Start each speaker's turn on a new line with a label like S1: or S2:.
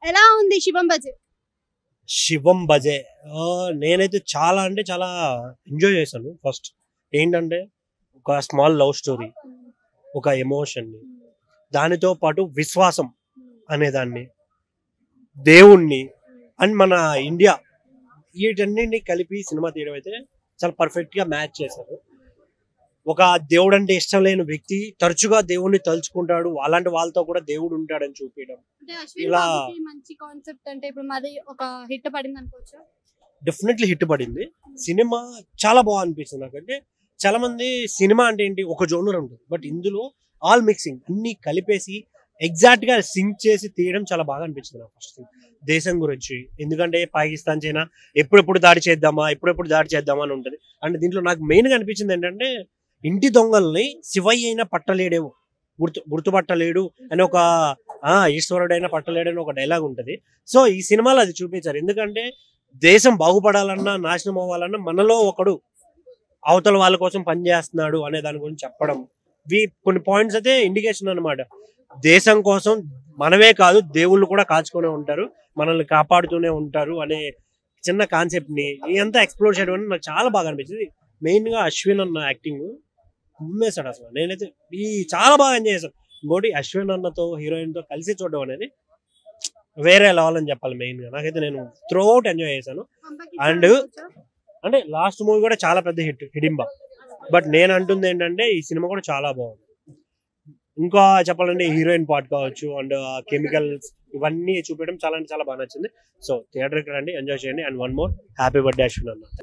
S1: ఎలా ఉంది శివం బజే
S2: శివం బజే ఆ, నేనైతే చాలా అంటే చాలా ఎంజాయ్ చేశాను ఫస్ట్ ఏంటంటే ఒక స్మాల్ లవ్ స్టోరీ ఒక ఎమోషన్ దానితో పాటు విశ్వాసం అనేదాన్ని దేవుణ్ణి అండ్ మన ఇండియా వీటన్నింటిని కలిపి సినిమా తీయడం అయితే చాలా పర్ఫెక్ట్ గా మ్యాచ్ చేశారు ఒక దేవుడు అంటే ఇష్టం లేని వ్యక్తి తరచుగా దేవుణ్ణి తలుచుకుంటాడు అలాంటి వాళ్ళతో కూడా దేవుడు ఉంటాడని చూపించడం
S1: అంటే అశ్విన్
S2: ఇలా-
S1: బాబుకి మంచి కాన్సెప్ట్ అంటే ఇప్పుడు మాది ఒక హిట్ పడింది అనుకోవచ్చు
S2: డెఫినెట్లీ హిట్ పడింది సినిమా చాలా బాగా అనిపిస్తుంది నాకంటే చాలా మంది సినిమా అంటే ఏంటి ఒక జోనర్ ఉంటుంది బట్ ఇందులో ఆల్ మిక్సింగ్ అన్ని కలిపేసి ఎగ్జాక్ట్ గా సింక్ చేసి తీయడం చాలా బాగా అనిపించింది నాకు ఫస్ట్ దేశం గురించి ఎందుకంటే పాకిస్తాన్ చైనా ఎప్పుడెప్పుడు దాడి చేద్దామా ఎప్పుడెప్పుడు దాడి చేద్దామా అని ఉంటుంది అండ్ దీంట్లో నాకు మెయిన్ గా అనిపించింది ఏంటంటే ఇంటి దొంగల్ని శివయ్య అయినా పట్టలేడేమో గుర్తు గుర్తుపట్టలేడు అని ఒక ఆ ఈశ్వరుడైనా పట్టలేడు అని ఒక డైలాగ్ ఉంటది సో ఈ సినిమాలో అది చూపించారు ఎందుకంటే దేశం బాగుపడాలన్నా నాశనం అవ్వాలన్నా మనలో ఒకడు అవతల వాళ్ళ కోసం పనిచేస్తున్నాడు అనే దాని గురించి చెప్పడం వి కొన్ని పాయింట్స్ అయితే ఇండికేషన్ అన్నమాట దేశం కోసం మనమే కాదు దేవుళ్ళు కూడా కాచుకునే ఉంటారు మనల్ని కాపాడుతూనే ఉంటారు అనే చిన్న కాన్సెప్ట్ ని ఇదంతా ఎక్స్ప్లోర్ చేయడం అనేది నాకు చాలా బాగా అనిపించింది మెయిన్ గా అశ్విన్ అన్న యాక్టింగ్ ఉమ్మేశాడు అసలు నేనైతే ఈ చాలా బాగా ఎంజాయ్ చేశాను ఇంకోటి అశ్విన్ అన్నతో హీరోయిన్ తో కలిసి చూడడం అనేది వేరే లెవెల్ అని చెప్పాలి మెయిన్ గా నాకైతే నేను త్రూఅవుట్ ఎంజాయ్ చేశాను And- అంటే లాస్ట్ మూవీ కూడా చాలా పెద్ద హిట్ హిడింబా బట్ నేను అంటుంది ఏంటంటే ఈ సినిమా కూడా చాలా బాగుంది ఇంకా చెప్పాలంటే హీరోయిన్ పార్ట్ కావచ్చు అండ్ కెమికల్స్ ఇవన్నీ చూపించడం చాలా అంటే చాలా బాగా నచ్చింది సో థియేటర్కి రండి ఎంజాయ్ చేయండి and one more happy birthday Ashwin అన్న